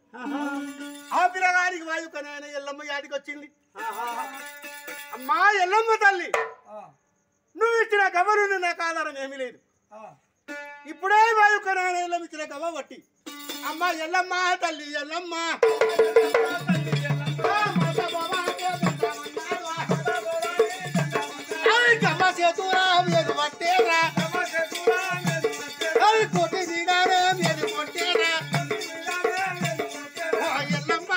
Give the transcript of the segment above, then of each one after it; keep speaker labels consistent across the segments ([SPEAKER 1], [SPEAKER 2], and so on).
[SPEAKER 1] ఆ పిల్లగాడికి వాయుకనాయన ఎల్లమ్మ యాదికి వచ్చింది అమ్మా ఎల్లమ్మ తల్లి నువ్వు ఇచ్చిన గమను నాకు ఆధారం ఏమీ లేదు ఇప్పుడే వాయుకనాయన ఎల్లమ్మ ఇచ్చిన గమ బట్టి అమ్మా ఎల్లమ్మ తల్లి ఎల్లమ్మ అవి గమ చేతురా మీద పట్టేరా అవి కొట్టి దిగారే మీద కొట్టేరా ఓ ఎల్లమ్మ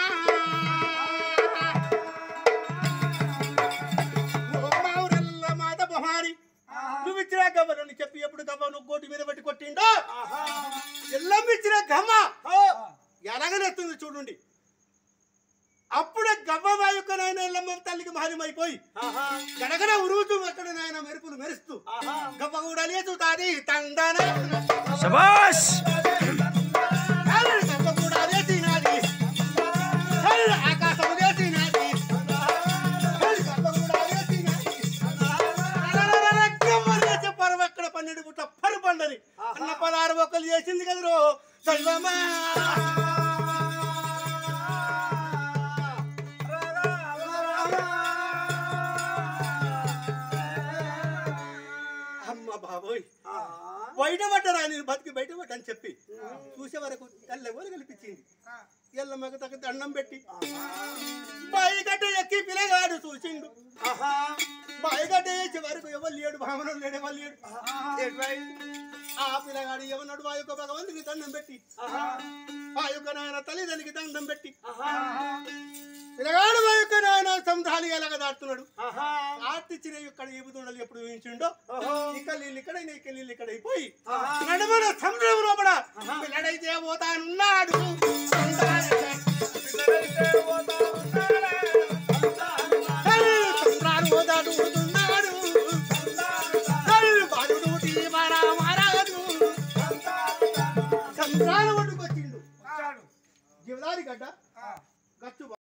[SPEAKER 1] ఓ మావురల్ల మాత బొహారి నువ్వు ఇచ్చిన గవ్వను చెప్పి ఎప్పుడు గవ్వ నువ్వు కోటి మీద పెట్టి కొట్టిండో ఎల్లమ్మ ఇచ్చిన గమ్మ ఎలాగనెత్తుంది చూడండి అప్పుడే గవ్వ వాయుక నాయన ఎల్లమ్మ తల్లికి మహనమైపోయి గడగడ ఉరువుతూ అక్కడ నాయన మెరుపులు మెరుస్తూ గవ్వ కూడా లేచుతాది తందన
[SPEAKER 2] శబాష్
[SPEAKER 1] గవ్వ కూడా లేచినాది ఆకాశం లేచినాది గవ్వ కూడా లేచినాది గవ్వ లేచే పరువు అక్కడ పన్నెండు పుట్ట పరు పండది అన్న పదహారు ఒక్కలు చేసింది కదరో దైవమా అమ్మ బాబోయ్ బయట పడ్డరా నేను బతికి బయట పడ్డని చెప్పి చూసే వరకు తెల్లవరు కల్పించింది ఎల్లమ్మకి తగ్గ దండం పెట్టి బాయిగడ్డ ఎక్కి పిల్లగాడు చూసిండు బాయిగడ్డ వేసే వరకు ఎవరు లేడు భామనుడు లేడు ఎవరు లేడు ఆ పిల్లగాడు ఎవన్నాడు ఆ యొక్క భగవంతునికి దండం పెట్టి ఆ యొక్క నాయన తల్లిదండ్రికి దండం పెట్టి పిల్లగాడు ఆ యొక్క నాయన సంధాలి ఎలాగ దాటుతున్నాడు ఆర్తిచ్చిన ఇక్కడ ఈబుతుండలు ఎప్పుడు ఊహించిండో ఇక నీళ్ళు ఇక్కడ ఇక నీళ్ళు ఇక్కడ అయిపోయి నడుమన సముద్రం లోపల పిల్లడైతే పోతానున్నాడు సంద్రాలు ఓదాడుతున్నాడు బాలుడు తీవరా మారాడు సంద్రాలు ఒడ్డుకొచ్చిండు జీవదారి గడ్డ గచ్చు